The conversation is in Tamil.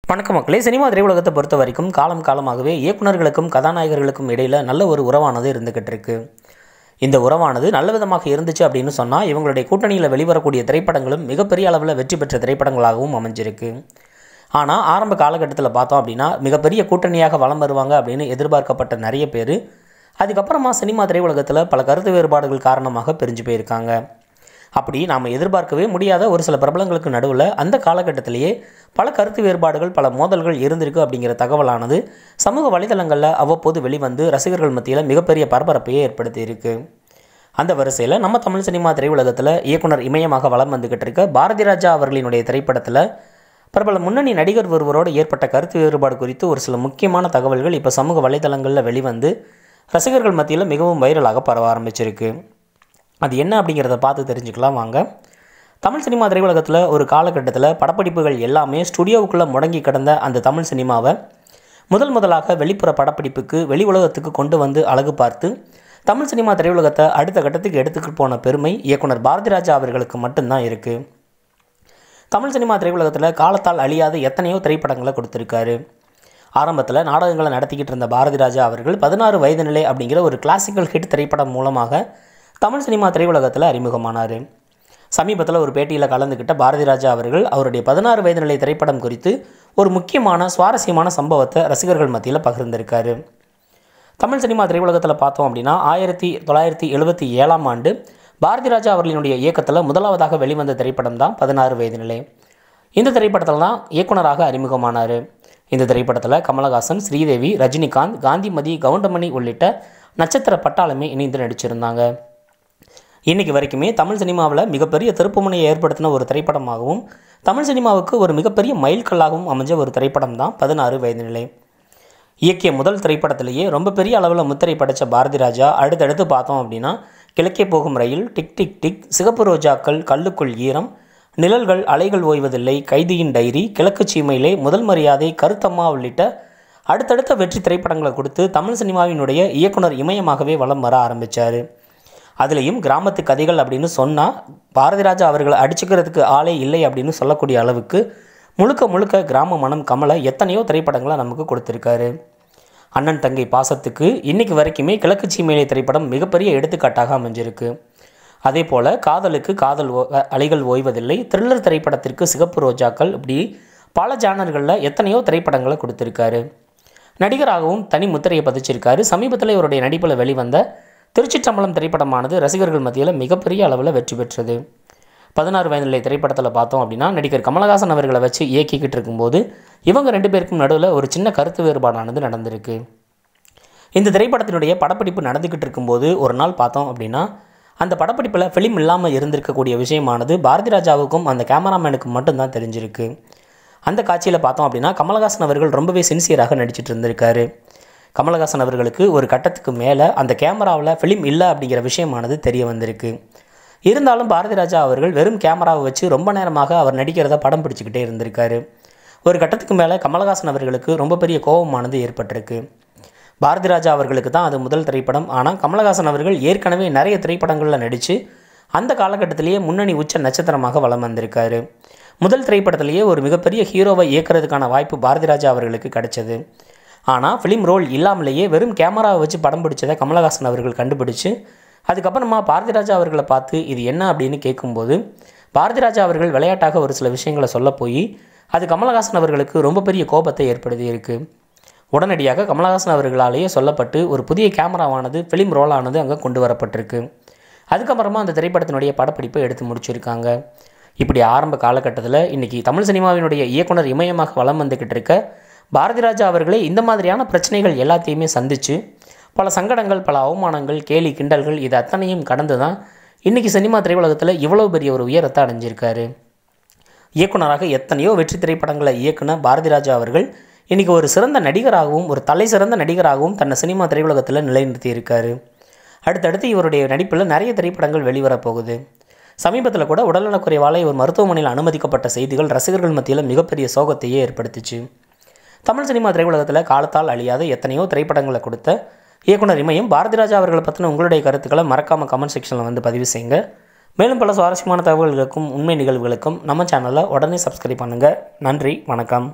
வணக்கம் மக்களே சினிமா திரையுலகத்தை பொறுத்த வரைக்கும் காலம் காலமாகவே இயக்குனர்களுக்கும் கதாநாயகர்களுக்கும் இடையில் நல்ல ஒரு உறவானது இருந்துக்கிட்டு இருக்கு இந்த உறவானது நல்ல விதமாக இருந்துச்சு அப்படின்னு சொன்னால் இவங்களுடைய கூட்டணியில் வெளிவரக்கூடிய திரைப்படங்களும் மிகப்பெரிய அளவில் வெற்றி பெற்ற திரைப்படங்களாகவும் அமைஞ்சிருக்கு ஆனால் ஆரம்ப காலகட்டத்தில் பார்த்தோம் அப்படின்னா மிகப்பெரிய கூட்டணியாக வலம் வருவாங்க அப்படின்னு எதிர்பார்க்கப்பட்ட நிறைய பேர் அதுக்கப்புறமா சினிமா திரையுலகத்தில் பல கருத்து வேறுபாடுகள் காரணமாக பிரிஞ்சு போயிருக்காங்க அப்படி நாம் எதிர்பார்க்கவே முடியாத ஒரு சில பிரபலங்களுக்கு நடுவில் அந்த காலகட்டத்திலேயே பல கருத்து வேறுபாடுகள் பல மோதல்கள் இருந்திருக்கு அப்படிங்கிற தகவலானது சமூக வலைதளங்களில் அவ்வப்போது வெளிவந்து ரசிகர்கள் மத்தியில் மிகப்பெரிய பரபரப்பையே ஏற்படுத்தி இருக்கு அந்த வரிசையில் நம்ம தமிழ் சினிமா திரையுலகத்தில் இயக்குனர் இமயமாக வலம் வந்துக்கிட்டு இருக்க பாரதி ராஜா அவர்களினுடைய திரைப்படத்தில் பிரபல முன்னணி நடிகர் ஒருவரோடு ஏற்பட்ட கருத்து வேறுபாடு குறித்து ஒரு சில முக்கியமான தகவல்கள் இப்போ சமூக வலைதளங்களில் வெளிவந்து ரசிகர்கள் மத்தியில் மிகவும் வைரலாக பரவ ஆரம்பிச்சிருக்கு அது என்ன அப்படிங்கிறத பார்த்து தெரிஞ்சுக்கலாம் வாங்க தமிழ் சினிமா திரையுலகத்தில் ஒரு காலகட்டத்தில் படப்பிடிப்புகள் எல்லாமே ஸ்டுடியோவுக்குள்ளே முடங்கி கிடந்த அந்த தமிழ் சினிமாவை முதல் முதலாக வெளிப்புற படப்பிடிப்புக்கு வெளி உலகத்துக்கு கொண்டு வந்து அழகு பார்த்து தமிழ் சினிமா திரையுலகத்தை அடுத்த கட்டத்துக்கு எடுத்துக்கிட்டு போன பெருமை இயக்குனர் பாரதி ராஜா அவர்களுக்கு மட்டும்தான் இருக்குது தமிழ் சினிமா திரையுலகத்தில் காலத்தால் அழியாத எத்தனையோ திரைப்படங்களை கொடுத்துருக்காரு ஆரம்பத்தில் நாடகங்களை நடத்திக்கிட்டு இருந்த பாரதி ராஜா அவர்கள் பதினாறு வயது நிலை அப்படிங்கிற ஒரு கிளாசிக்கல் ஹிட் திரைப்படம் மூலமாக தமிழ் சினிமா திரையுலகத்தில் அறிமுகமானார் சமீபத்தில் ஒரு பேட்டியில் கலந்துக்கிட்ட பாரதி ராஜா அவர்கள் அவருடைய பதினாறு வயது நிலை திரைப்படம் குறித்து ஒரு முக்கியமான சுவாரஸ்யமான சம்பவத்தை ரசிகர்கள் மத்தியில் பகிர்ந்திருக்காரு தமிழ் சினிமா திரையுலகத்தில் பார்த்தோம் அப்படின்னா ஆயிரத்தி தொள்ளாயிரத்தி எழுபத்தி ஏழாம் ஆண்டு பாரதி ராஜா அவர்களினுடைய இயக்கத்தில் முதலாவதாக வெளிவந்த திரைப்படம் தான் பதினாறு வயது நிலை இந்த திரைப்படத்தில் தான் இயக்குனராக அறிமுகமானார் இந்த திரைப்படத்தில் கமலஹாசன் ஸ்ரீதேவி ரஜினிகாந்த் காந்திமதி கவுண்டமணி உள்ளிட்ட நட்சத்திர பட்டாளமே இணைந்து நடிச்சிருந்தாங்க இன்னைக்கு வரைக்குமே தமிழ் சினிமாவில் மிகப்பெரிய திருப்புமுனையை ஏற்படுத்தின ஒரு திரைப்படமாகவும் தமிழ் சினிமாவுக்கு ஒரு மிகப்பெரிய மைல்கல்லாகவும் அமைஞ்ச ஒரு திரைப்படம் தான் பதினாறு வயது நிலை இயக்கிய முதல் திரைப்படத்திலேயே ரொம்ப பெரிய அளவில் முத்திரை படைத்த பாரதி ராஜா அடுத்தடுத்து பார்த்தோம் அப்படின்னா கிழக்கே போகும் ரயில் டிக் டிக் டிக் சிகப்பு ரோஜாக்கள் கல்லுக்குள் ஈரம் நிழல்கள் அலைகள் ஓய்வதில்லை கைதியின் டைரி கிழக்கு சீமையிலே முதல் மரியாதை கருத்தம்மா உள்ளிட்ட அடுத்தடுத்த வெற்றி திரைப்படங்களை கொடுத்து தமிழ் சினிமாவினுடைய இயக்குனர் இமயமாகவே வலம் வர ஆரம்பித்தார் அதுலேயும் கிராமத்து கதைகள் அப்படின்னு சொன்னால் பாரதி ராஜா அவர்களை அடிச்சுக்கிறதுக்கு ஆளே இல்லை அப்படின்னு சொல்லக்கூடிய அளவுக்கு முழுக்க முழுக்க கிராம மனம் கமலை எத்தனையோ திரைப்படங்களை நமக்கு கொடுத்துருக்காரு அண்ணன் தங்கை பாசத்துக்கு இன்னைக்கு வரைக்குமே கிழக்கு சீமையிலே திரைப்படம் மிகப்பெரிய எடுத்துக்காட்டாக அமைஞ்சிருக்கு அதே போல் காதலுக்கு காதல் ஓ அலைகள் ஓய்வதில்லை த்ரில்லர் திரைப்படத்திற்கு சிகப்பு ரோஜாக்கள் இப்படி பல ஜானர்களில் எத்தனையோ திரைப்படங்களை கொடுத்துருக்காரு நடிகராகவும் தனி முத்திரையை பதிச்சிருக்காரு சமீபத்தில் இவருடைய நடிப்பில் வெளிவந்த திருச்சிற்றம்பலம் திரைப்படமானது ரசிகர்கள் மத்தியில் மிகப்பெரிய அளவில் வெற்றி பெற்றது பதினாறு வயது நிலை திரைப்படத்தில் பார்த்தோம் அப்படின்னா நடிகர் கமலஹாசன் அவர்களை வச்சு இயக்கிக்கிட்டு இருக்கும்போது இவங்க ரெண்டு பேருக்கும் நடுவில் ஒரு சின்ன கருத்து வேறுபாடானது நடந்திருக்கு இந்த திரைப்படத்தினுடைய படப்பிடிப்பு நடந்துக்கிட்டு இருக்கும்போது ஒரு நாள் பார்த்தோம் அப்படின்னா அந்த படப்பிடிப்பில் ஃபிலிம் இல்லாமல் இருந்திருக்கக்கூடிய விஷயமானது பாரதி ராஜாவுக்கும் அந்த கேமராமேனுக்கும் மட்டும்தான் தெரிஞ்சிருக்கு அந்த காட்சியில் பார்த்தோம் அப்படின்னா கமலஹாசன் அவர்கள் ரொம்பவே சின்சியராக நடிச்சிட்டு இருந்திருக்காரு கமலஹாசன் அவர்களுக்கு ஒரு கட்டத்துக்கு மேலே அந்த கேமராவில் ஃபிலிம் இல்லை அப்படிங்கிற விஷயமானது தெரிய வந்திருக்கு இருந்தாலும் பாரதி ராஜா அவர்கள் வெறும் கேமராவை வச்சு ரொம்ப நேரமாக அவர் நடிக்கிறத படம் பிடிச்சிக்கிட்டே இருந்திருக்காரு ஒரு கட்டத்துக்கு மேலே கமலஹாசன் அவர்களுக்கு ரொம்ப பெரிய கோபமானது ஏற்பட்டிருக்கு பாரதி ராஜா அவர்களுக்கு தான் அது முதல் திரைப்படம் ஆனால் கமலஹாசன் அவர்கள் ஏற்கனவே நிறைய திரைப்படங்களில் நடித்து அந்த காலகட்டத்திலேயே முன்னணி உச்ச நட்சத்திரமாக வலம் வந்திருக்காரு முதல் திரைப்படத்திலேயே ஒரு மிகப்பெரிய ஹீரோவை இயக்கிறதுக்கான வாய்ப்பு பாரதி ராஜா அவர்களுக்கு கிடைச்சது ஆனால் ஃபிலிம் ரோல் இல்லாமலேயே வெறும் கேமராவை வச்சு படம் பிடிச்சதை கமலஹாசன் அவர்கள் கண்டுபிடிச்சு அதுக்கப்புறமா பாரதி ராஜா அவர்களை பார்த்து இது என்ன அப்படின்னு கேட்கும்போது பாரதி ராஜா அவர்கள் விளையாட்டாக ஒரு சில விஷயங்களை சொல்ல போய் அது கமலஹாசன் அவர்களுக்கு ரொம்ப பெரிய கோபத்தை ஏற்படுத்தி இருக்கு உடனடியாக கமலஹாசன் அவர்களாலேயே சொல்லப்பட்டு ஒரு புதிய கேமராவானது ஃபிலிம் ரோலானது அங்கே கொண்டு வரப்பட்டிருக்கு அதுக்கப்புறமா அந்த திரைப்படத்தினுடைய படப்பிடிப்பை எடுத்து முடிச்சிருக்காங்க இப்படி ஆரம்ப காலகட்டத்தில் இன்றைக்கி தமிழ் சினிமாவினுடைய இயக்குனர் இமயமாக வலம் வந்துக்கிட்டு இருக்க பாரதி ராஜா அவர்களே இந்த மாதிரியான பிரச்சனைகள் எல்லாத்தையுமே சந்தித்து பல சங்கடங்கள் பல அவமானங்கள் கேலி கிண்டல்கள் இது அத்தனையும் கடந்து தான் இன்றைக்கி சினிமா திரையுலகத்தில் இவ்வளோ பெரிய ஒரு உயரத்தை அடைஞ்சிருக்காரு இயக்குனராக எத்தனையோ வெற்றி திரைப்படங்களை இயக்குன பாரதி ராஜா அவர்கள் இன்றைக்கி ஒரு சிறந்த நடிகராகவும் ஒரு தலை சிறந்த நடிகராகவும் தன்னை சினிமா திரையுலகத்தில் நிலைநிறுத்தி இருக்காரு அடுத்தடுத்து இவருடைய நடிப்பில் நிறைய திரைப்படங்கள் வெளிவரப் போகுது சமீபத்தில் கூட உடல்நலக்குறைவால் இவர் மருத்துவமனையில் அனுமதிக்கப்பட்ட செய்திகள் ரசிகர்கள் மத்தியில் மிகப்பெரிய சோகத்தையே ஏற்படுத்திச்சு தமிழ் சினிமா திரையுலகத்தில் காலத்தால் அழியாத எத்தனையோ திரைப்படங்களை கொடுத்த இயக்குனர் இமயம் பாரதி ராஜா அவர்களை பற்றின உங்களுடைய கருத்துக்களை மறக்காமல் கமெண்ட் செக்ஷனில் வந்து பதிவு செய்யுங்க மேலும் பல சுவாரஸ்யமான தகவல்களுக்கும் உண்மை நிகழ்வுகளுக்கும் நம்ம சேனலை உடனே சப்ஸ்கிரைப் பண்ணுங்கள் நன்றி வணக்கம்